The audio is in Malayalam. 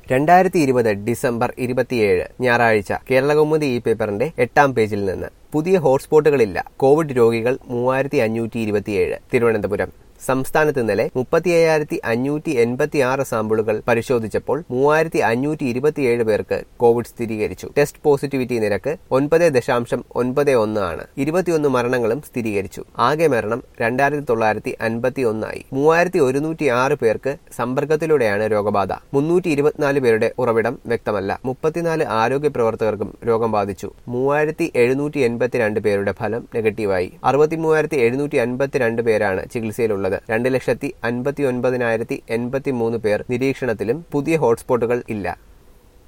രണ്ടായിരത്തി ഇരുപത് ഡിസംബർ ഇരുപത്തിയേഴ് ഞായറാഴ്ച കേരളകൗമുദി ഈ പേപ്പറിന്റെ എട്ടാം പേജിൽ നിന്ന് പുതിയ ഹോട്ട്സ്പോട്ടുകളില്ല കോവിഡ് രോഗികൾ മൂവായിരത്തി അഞ്ഞൂറ്റി ഇരുപത്തിയേഴ് തിരുവനന്തപുരം സംസ്ഥാനത്ത് ഇന്നലെ മുപ്പത്തി അയ്യായിരത്തി അഞ്ഞൂറ്റി എൺപത്തി ആറ് സാമ്പിളുകൾ പരിശോധിച്ചപ്പോൾ മൂവായിരത്തി അഞ്ഞൂറ്റി ഇരുപത്തിയേഴ് പേർക്ക് കോവിഡ് സ്ഥിരീകരിച്ചു ടെസ്റ്റ് പോസിറ്റിവിറ്റി നിരക്ക് ഒൻപത് ദശാംശം ഒൻപത് ഒന്ന് ആണ് ഇരുപത്തിയൊന്ന് മരണങ്ങളും സ്ഥിരീകരിച്ചു ആകെ മരണം രണ്ടായിരത്തി തൊള്ളായിരത്തി അൻപത്തി ഒന്നായി മൂവായിരത്തി ഒരുന്നൂറ്റി ആറ് പേർക്ക് സമ്പർക്കത്തിലൂടെയാണ് രോഗബാധ മുന്നൂറ്റി ഇരുപത്തിനാല് പേരുടെ ഉറവിടം വ്യക്തമല്ല മുപ്പത്തിനാല് ആരോഗ്യ പ്രവർത്തകർക്കും രോഗം ബാധിച്ചു മൂവായിരത്തി എഴുന്നൂറ്റി എൺപത്തിരണ്ട് പേരുടെ ഫലം നെഗറ്റീവായി അറുപത്തി മൂവായിരത്തി എഴുന്നൂറ്റി അൻപത്തിരണ്ട് പേരാണ് ചികിത്സയിലുള്ളത് രണ്ട് ലക്ഷത്തി അൻപത്തി ഒൻപതിനായിരത്തി എൺപത്തി മൂന്ന് പേർ നിരീക്ഷണത്തിലും പുതിയ ഹോട്ട്സ്പോട്ടുകൾ ഇല്ല